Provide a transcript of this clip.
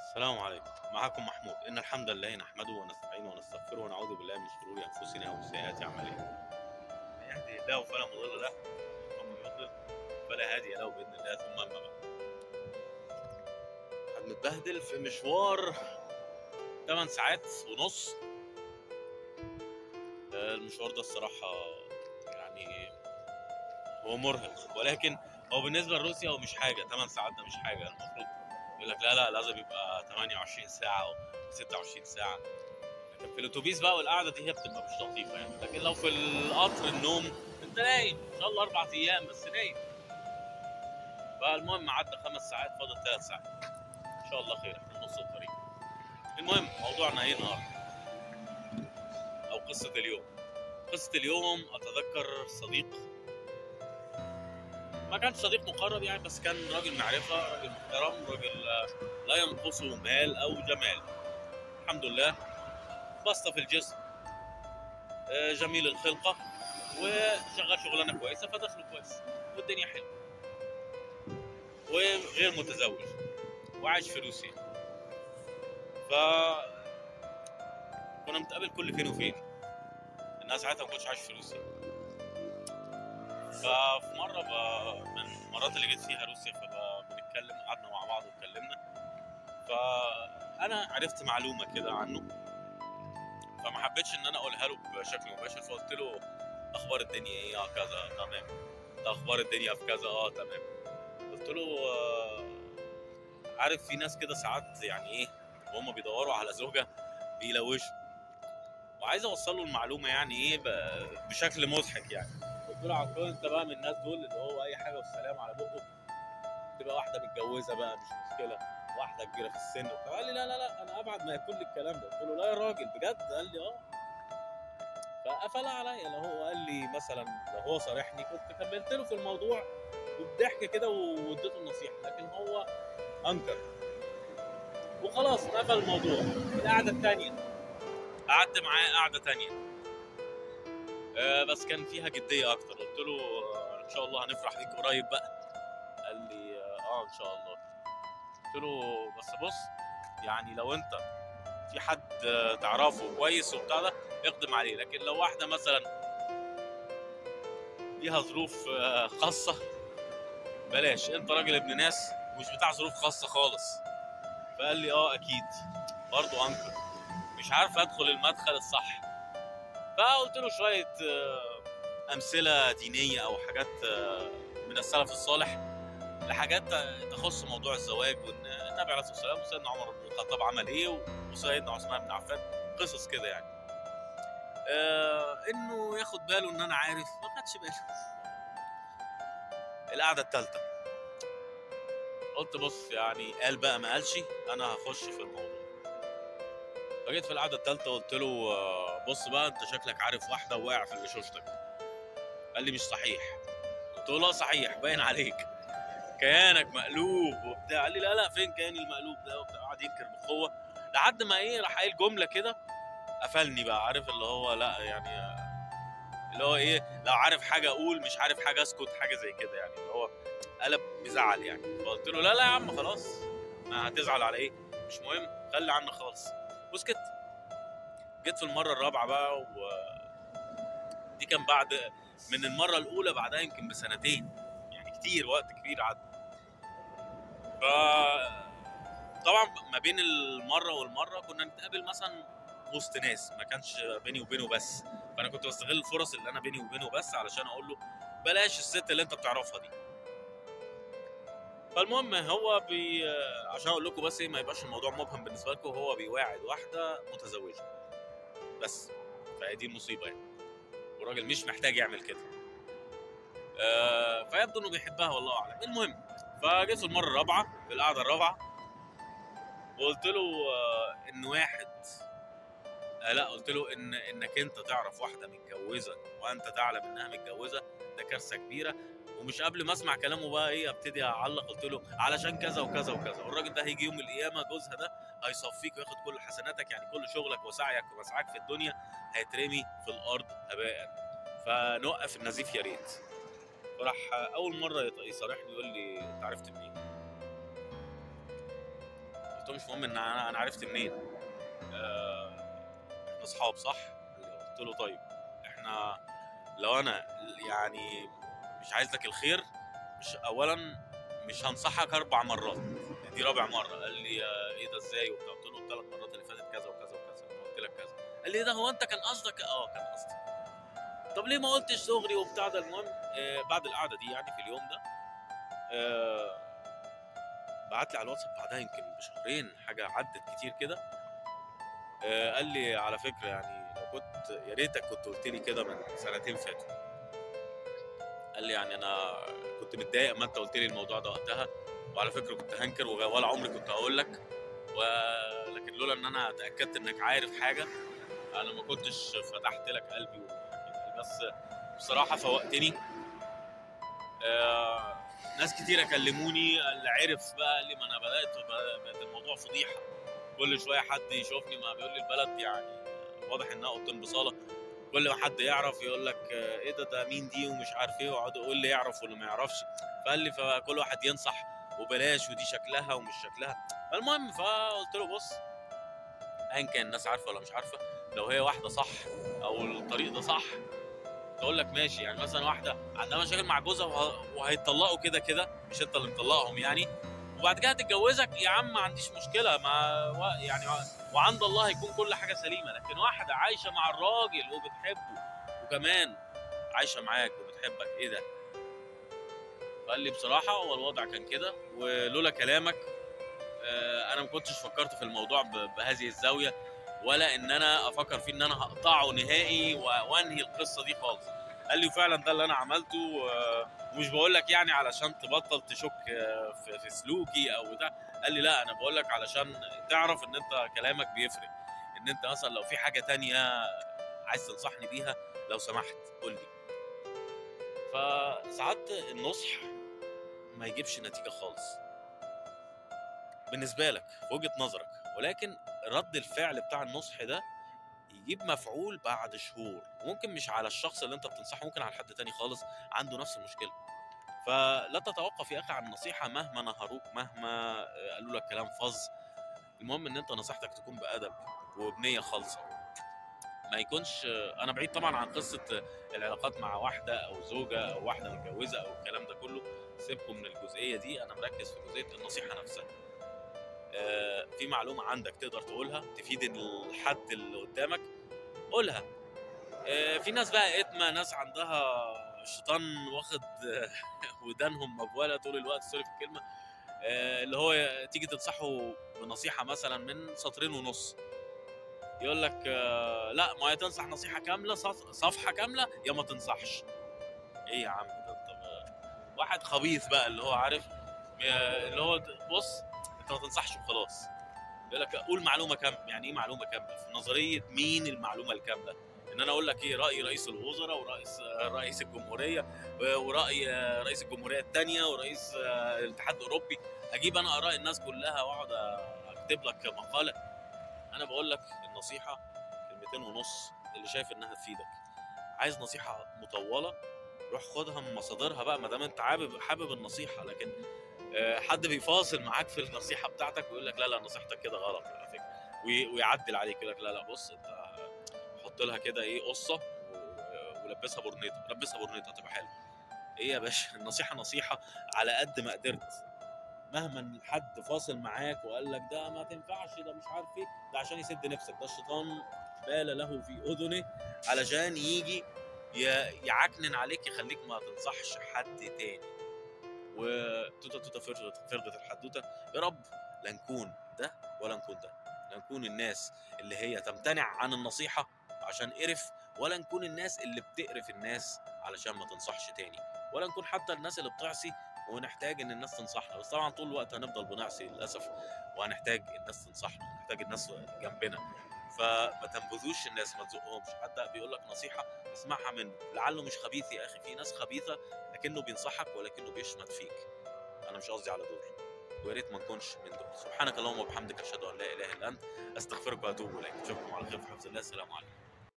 السلام عليكم معكم محمود إن الحمد لله نحمده ونستعينه ونستغفره ونعوذ بالله من شرور أنفسنا ومن سيئات أعمالنا من يهده الله فلا مضل له ومن يضلل فلا هادي له بإذن الله ثم أما بعد هنتبهدل في مشوار 8 ساعات ونص آه، المشوار ده الصراحة يعني هو مرهق ولكن هو بالنسبة لروسيا هو مش حاجة 8 ساعات ده مش حاجة المفروض يقول لك لا لا لازم يبقى 28 ساعة أو 26 ساعة لكن في الأتوبيس بقى والقعدة دي هي بتبقى مش لطيفة يعني لكن لو في القطر النوم أنت نايم إن شاء الله أربع أيام بس نايم فالمهم عدى خمس ساعات فاضل ثلاث ساعات إن شاء الله خير إحنا في نص الطريق المهم موضوعنا إيه النهاردة أو قصة اليوم قصة اليوم أتذكر صديق ما كانش صديق مقرب يعني بس كان راجل معرفة راجل محترم راجل آه، لا ينقصه مال أو جمال الحمد لله بسطة في الجسم آه، جميل الخلقة وشغال شغلانة كويسة فدخله كويس والدنيا حلوة وغير متزوج وعايش في روسيا ف كنا بنتقابل كل فين وفين الناس ساعتها ما كنتش عايش في روسيا ففي مرة ب... من المرات اللي جيت فيها روسيا فبنتكلم قعدنا مع بعض واتكلمنا فأنا عرفت معلومة كده عنه فما حبيتش إن أنا أقولها له بشكل مباشر فقلت له أخبار الدنيا إيه؟ آه كذا تمام ده أخبار الدنيا في كذا أه تمام قلت له آه، عارف في ناس كده ساعات يعني إيه وهم بيدوروا على زوجة بيلوشوا وعايز أوصل له المعلومة يعني إيه ب- بشكل مضحك يعني قلت له عقول انت بقى من الناس دول اللي هو اي حاجه والسلام على بقه تبقى واحده متجوزه بقى مش مشكله واحده كبيره في السن وبتاع قال لي لا لا لا انا ابعد ما يكون الكلام ده قلت له لا يا راجل بجد قال لي اه فقفل عليا لو هو قال لي مثلا لو هو صارحني كنت كملت له في الموضوع وبضحك كده واديته النصيحه لكن هو انكر وخلاص قفل الموضوع القعده الثانيه قعدت معاه قعده ثانيه آه، بس كان فيها جديه اكتر قلت له آه، ان شاء الله هنفرح بيك قريب بقى قال لي اه آه، ان شاء الله قلت له بس بص يعني لو انت في حد آه، تعرفه كويس وبتاع ده اقدم عليه لكن لو واحده مثلا ليها ظروف آه، خاصه بلاش انت راجل ابن ناس ومش بتاع ظروف خاصه خالص فقال لي اه اكيد برضه انكر مش عارف ادخل المدخل الصح فقلت له شويه آه، امثله دينيه او حاجات آه، من السلف الصالح لحاجات تخص موضوع الزواج وان النبي عليه الصلاه والسلام وسيدنا عمر بن الخطاب عمل ايه وسيدنا عثمان بن عفان قصص كده يعني آه انه ياخد باله ان انا عارف ما خدش باله القعده الثالثه قلت بص يعني قال بقى ما قالش انا هخش في الموضوع فجيت في القعده الثالثه قلت له آه، بص بقى انت شكلك عارف واحده وواقع في غشوشتك قال لي مش صحيح قلت له لا صحيح باين عليك كيانك مقلوب وبتاع قال لي لا لا فين كياني المقلوب ده وبتاع قعد ينكر بقوه لحد ما ايه راح قايل جمله كده قفلني بقى عارف اللي هو لا يعني آه، اللي هو ايه لو عارف حاجه اقول مش عارف حاجه اسكت حاجه زي كده يعني اللي هو قلب بزعل يعني فقلت له لا لا يا عم خلاص ما هتزعل على ايه مش مهم خلي عنك خالص وسكت جيت في المره الرابعه بقى و دي كان بعد من المره الاولى بعدها يمكن بسنتين يعني كتير وقت كبير عدى ف طبعا ما بين المره والمره كنا نتقابل مثلا وسط ناس ما كانش بيني وبينه بس فانا كنت بستغل الفرص اللي انا بيني وبينه بس علشان اقول له بلاش الست اللي انت بتعرفها دي فالمهم هو بي عشان اقول لكم بس ايه ما يبقاش الموضوع مبهم بالنسبه لكم هو بيواعد واحده متزوجه بس فهي دي المصيبه يعني والراجل مش محتاج يعمل كده آه فيبدو انه بيحبها والله اعلم المهم فجيت في المره الرابعه في القعده الرابعه وقلت له آه ان واحد آه لا قلت له ان انك انت تعرف واحده متجوزه وانت تعلم انها متجوزه ده كارثه كبيره ومش قبل ما اسمع كلامه بقى ايه ابتدي اعلق قلت له علشان كذا وكذا وكذا والراجل ده هيجي يوم القيامه جوزها ده هيصفيك وياخد كل حسناتك يعني كل شغلك وسعيك ومسعاك في الدنيا هيترمي في الارض هباء فنوقف النزيف يا ريت فراح اول مره يط- يصارحني يقول لي انت عرفت منين؟ قلت له مش مهم ان انا انا عرفت منين آه، احنا اصحاب صح قلت له طيب احنا لو انا يعني مش عايز لك الخير مش اولا مش هنصحك اربع مرات دي رابع مره قال لي آه، ايه ده ازاي وبتاع قلت له الثلاث مرات اللي فاتت كذا وكذا وكذا أنا قلت لك كذا قال لي ايه ده هو انت كان قصدك اه كان قصدي طب ليه ما قلتش صغري وبتاع ده المهم آه بعد القعده دي يعني في اليوم ده آه بعت لي على الواتساب بعدها يمكن بشهرين حاجه عدت كتير كده آه قال لي على فكره يعني لو كنت يا ريتك كنت قلت لي كده من سنتين فاتوا قال لي يعني انا كنت متضايق ما انت قلت لي الموضوع ده وقتها وعلى فكره كنت هنكر وغ- ولا عمري كنت هقول لك ولكن لولا ان انا اتاكدت انك عارف حاجه انا ما كنتش فتحت لك قلبي وحكيت لك. بس بصراحه فوقتني آه ناس كتيره كلموني اللي عرف بقى قال لي ما انا بدات بقت الموضوع فضيحه كل شويه حد يشوفني ما بيقول لي البلد يعني واضح انها اوضتين بصاله كل ما حد يعرف يقول لك آه، ايه ده ده مين دي ومش عارف ايه ويقعد يقول لي يعرف واللي ما يعرفش فقال لي فكل واحد ينصح وبلاش ودي شكلها ومش شكلها فالمهم فقلت له بص ايا كان الناس عارفه ولا مش عارفه لو هي واحده صح او الطريق ده صح تقول لك ماشي يعني مثلا واحده عندها مشاكل مع جوزها وه- وهيتطلقوا كده كده مش انت اللي مطلقهم يعني وبعد كده هتتجوزك يا عم ما عنديش مشكله ما و- يعني و- وعند الله هيكون كل حاجه سليمه لكن واحده عايشه مع الراجل وبتحبه وكمان عايشه معاك وبتحبك ايه ده فقال لي بصراحه هو الوضع كان كده ولولا كلامك آه، انا ما كنتش فكرت في الموضوع ب- بهذه الزاويه ولا ان انا افكر فيه ان انا هقطعه نهائي و- وانهي القصه دي خالص قال لي وفعلا ده اللي انا عملته آه، ومش بقول لك يعني علشان تبطل تشك آه، في في سلوكي او بتاع قال لي لا انا بقول لك علشان تعرف ان انت كلامك بيفرق ان انت مثلا لو في حاجه تانية عايز تنصحني بيها لو سمحت قول لي فساعات النصح ما يجيبش نتيجه خالص بالنسبه لك في وجهه نظرك ولكن رد الفعل بتاع النصح ده يجيب مفعول بعد شهور ممكن مش على الشخص اللي انت بتنصحه ممكن على حد تاني خالص عنده نفس المشكله فلا تتوقف يا اخي عن النصيحه مهما نهروك مهما آه، قالوا لك كلام فظ المهم ان انت نصيحتك تكون بادب وبنيه خالصه ما يكونش آه، انا بعيد طبعا عن قصه آه، العلاقات مع واحده او زوجه او واحده متجوزه او الكلام ده كله سيبكم من الجزئيه دي انا مركز في جزئيه النصيحه نفسها آه، في معلومه عندك تقدر تقولها تفيد الحد اللي قدامك قولها آه، في ناس بقى اتمه ناس عندها الشيطان واخد آه، ودانهم مبوله طول الوقت سوري في الكلمه آه، اللي هو تيجي تنصحه بنصيحه مثلا من سطرين ونص يقول لك آه، لا ما هي تنصح نصيحه كامله صف- صفحه كامله يا ما تنصحش ايه يا عم ده انت ما- واحد خبيث بقى اللي هو عارف آه، اللي هو بص انت ما تنصحش وخلاص يقول لك قول معلومه كامله يعني ايه معلومه كامله في نظريه مين المعلومه الكامله ان انا اقول لك ايه راي رئيس الوزراء ورئيس رئيس الجمهوريه وراي رئيس الجمهوريه الثانيه ورئيس الاتحاد الاوروبي اجيب انا اراء الناس كلها واقعد اكتب لك مقاله انا بقول لك النصيحه كلمتين ونص اللي شايف انها تفيدك عايز نصيحه مطوله روح خدها من مصادرها بقى ما دام انت حابب حابب النصيحه لكن آه، حد بيفاصل معاك في النصيحه بتاعتك ويقول لك لا لا نصيحتك كده غلط على فكره وي- ويعدل عليك يقول لك لا لا بص انت حط لها كده ايه قصه و- ولبسها برنيطه لبسها برنيطه تبقى حلوه ايه يا باشا النصيحه نصيحه على قد ما قدرت مهما حد فاصل معاك وقال لك ده ما تنفعش ده مش عارف ايه ده عشان يسد نفسك ده الشيطان بال له في اذنه علشان يجي ي- يعكنن عليك يخليك ما تنصحش حد تاني وتوتا توتا فرغت فرغت الحدوته يا رب لا نكون ده ولا نكون ده لا نكون الناس اللي هي تمتنع عن النصيحه عشان قرف ولا نكون الناس اللي بتقرف الناس علشان ما تنصحش تاني ولا نكون حتى الناس اللي بتعصي ونحتاج ان الناس تنصحنا بس طبعا طول الوقت هنفضل بنعصي للاسف وهنحتاج الناس تنصحنا ونحتاج الناس جنبنا فما تنبذوش الناس ما تزقهمش حتى بيقول لك نصيحه اسمعها منه لعله مش خبيث يا اخي في ناس خبيثه لكنه بينصحك ولكنه بيشمت فيك انا مش قصدي على دول ويا ريت ما نكونش من دول سبحانك اللهم وبحمدك اشهد ان لا اله الا انت استغفرك واتوب اليك اشوفكم على خير في حفظ الله السلام عليكم